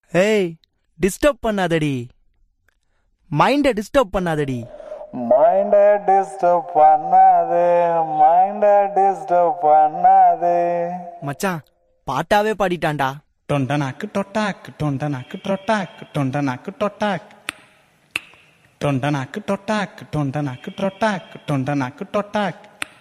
ஏய் டிஸ்டர்ப் பண்ணாதடி மைண்ட டிஸ்டர்ப் பண்ணாதடி மைண்ட டிஸ்டர்ப் பண்ணாதே மைண்ட டிஸ்டர்ப் பண்ணாதே மச்சான் பாட்டாவே பாடிட்டான்டா టొంటనాకు టొట్టాక్ టొంటనాకు టొట్టాక్ టొంటనాకు టొట్టాక్ టొంటనాకు టొట్టాక్ టొంటనాకు టొట్టాక్ టొంటనాకు టొట్టాక్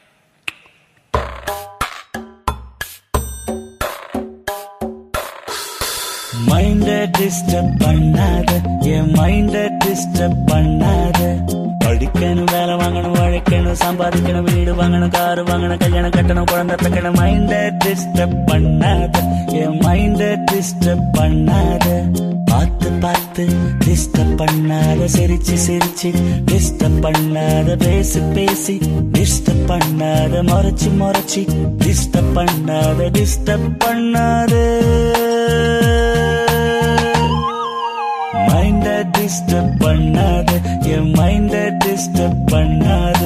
மைண்ட டிஸ்டர்ப் பண்ணாத என் மைண்ட டிஸ்டர்ப் பண்ணாத படிக்கணும் வேலை வாங்கணும் உழைக்கணும் சம்பாதிக்கணும் வீடு வாங்கணும் காரு வாங்கணும் கல்யாணம் கட்டணும் குழந்தை பெக்கணும் மைண்ட டிஸ்டர்ப் பண்ணாத என் மைண்ட டிஸ்டர்ப் பண்ணாத பார்த்து பார்த்து டிஸ்டர்ப் பண்ணாத சிரிச்சு சிரிச்சு டிஸ்டர்ப் பண்ணாத பேசி பேசி டிஸ்டர்ப் பண்ணாத முறைச்சு முறைச்சு டிஸ்டர்ப் பண்ணாத டிஸ்டர்ப் பண்ணாத மைண்ட டிஸ்டர்ப் பண்ணாத என் மைண்ட டிஸ்டர்ப் பண்ணாத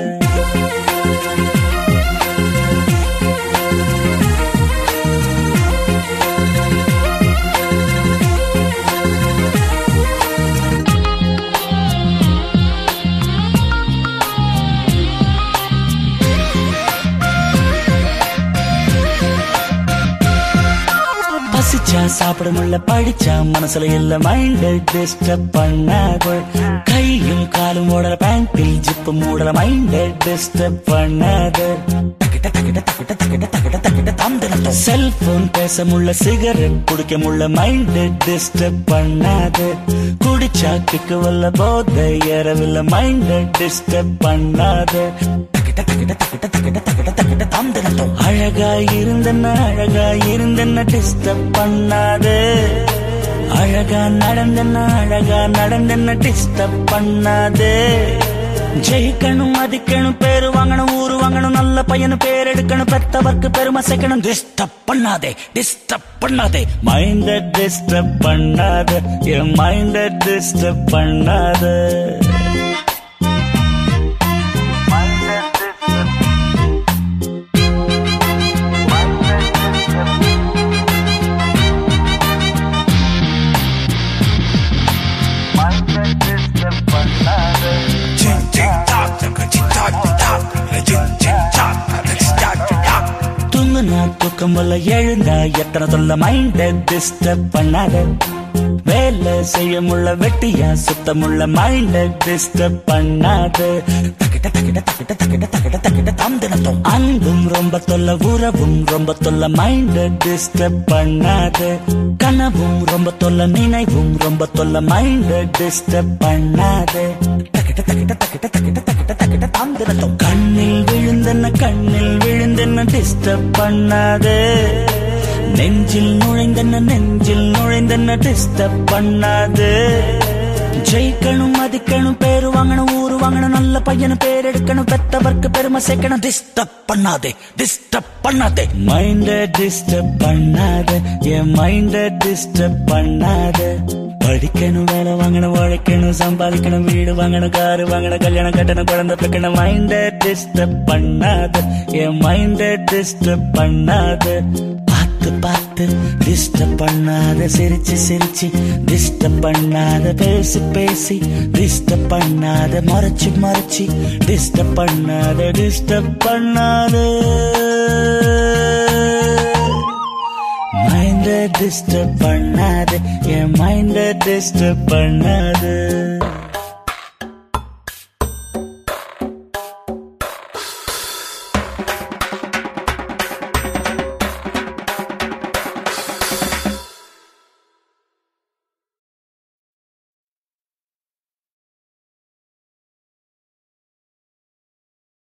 பசிச்சா சாப்பிட முடியல படிச்சா மனசுல இல்ல மைண்ட் டிஸ்டர்ப் பண்ணாத கையும் காலும் ஓடல பேண்டில் ஜிப்பு மூடல மைண்ட் டிஸ்டர்ப் பண்ணாத தக்கிட்ட தக்கிட்ட தக்கிட்ட தக்கிட்ட தக்கிட்ட தக்கிட்ட தந்திரத்த செல்போன் பேச முள்ள சிகரெட் குடிக்க முள்ள மைண்ட் டிஸ்டர்ப் பண்ணாத குடிச்சா கிக்கு வல்ல போத ஏறவில்ல மைண்ட் டிஸ்டர்ப் பண்ணாத தக்கிட்ட தக்கிட்ட தக்கிட்ட தக்கிட்ட தக்கிட்ட தக்கிட்ட தந்திரத்தம் அழகா இருந்தன அழகா இருந்தன டிஸ்டர்ப் பண்ணாதே அழகா நடந்தன அழகா நடந்தன டிஸ்டர்ப் பண்ணாதே ஜெயிக்கணும் மதிக்கணும் பேரு வாங்கணும் ஊரு வாங்கணும் நல்ல பையனு பேர் எடுக்கணும் பெத்தவர்க்கு பெருமை சேர்க்கணும் டிஸ்டர்ப் பண்ணாதே டிஸ்டர்ப் பண்ணாதே மைண்ட டிஸ்டர்ப் பண்ணாத என் மைண்ட டிஸ்டர்ப் பண்ணாத தூங்குனா தூக்கம் வல்ல எழுந்தா எத்தனை சொல்ல மைண்ட டிஸ்டர்ப் பண்ணாத வேலை செய்ய முள்ள வெட்டியா சுத்தமுள்ள மைண்ட டிஸ்டர்ப் பண்ணாத தக்கிட்ட தக்கிட்ட தக்கிட்ட தக்கிட்ட தக்கிட்ட தக்கிட்ட தந்திரத்தம் அன்பும் ரொம்ப தொல்ல உறவும் ரொம்ப தொல்ல மைண்ட டிஸ்டர்ப் பண்ணாத கனவும் ரொம்ப தொல்ல நினைவும் ரொம்ப தொல்ல மைண்ட டிஸ்டர்ப் பண்ணாத தக்கிட்ட தக்கிட்ட தக்கிட்ட தக்கிட்ட தக்கிட்ட தக்கிட்ட தந்திரத்தம் கண்ணில் விழுந்தன கண்ணில் விழுந்தன டிஸ்டர்ப் பண்ணாதே நெஞ்சில் நுழைந்தன நெஞ்சில் நுழைந்தன டிஸ்டர்ப் பண்ணாது ஜெயிக்கணும் மதிக்கணும் பேரு வாங்கணும் ஊரு வாங்கணும் நல்ல பையனு பேர் எடுக்கணும் பெத்தவர்க்கு பெருமை சேர்க்கணும் டிஸ்டர்ப் பண்ணாதே டிஸ்டர்ப் பண்ணாதே மைண்ட டிஸ்டர்ப் பண்ணாத என் மைண்ட டிஸ்டர்ப் பண்ணாத படிக்கணும் வேலை வாங்கணும் உழைக்கணும் சம்பாதிக்கணும் வீடு வாங்கணும் காரு வாங்கணும் கல்யாணம் கட்டணும் குழந்தை பெக்கணும் மைண்ட டிஸ்டர்ப் பண்ணாத என் மைண்ட டிஸ்டர்ப் பண்ணாத பார்த்து பார்த்து டிஸ்டர்ப் பண்ணாத சிரிச்சு சிரிச்சு டிஸ்டர்ப் பண்ணாத பேசி பேசி டிஸ்டர்ப் பண்ணாத மறைச்சு மறைச்சு டிஸ்டர்ப் பண்ணாத டிஸ்டர்ப் பண்ணாத மைண்ட டிஸ்டர்ப் பண்ணாத என் மைண்ட டிஸ்டர்ப் பண்ணாத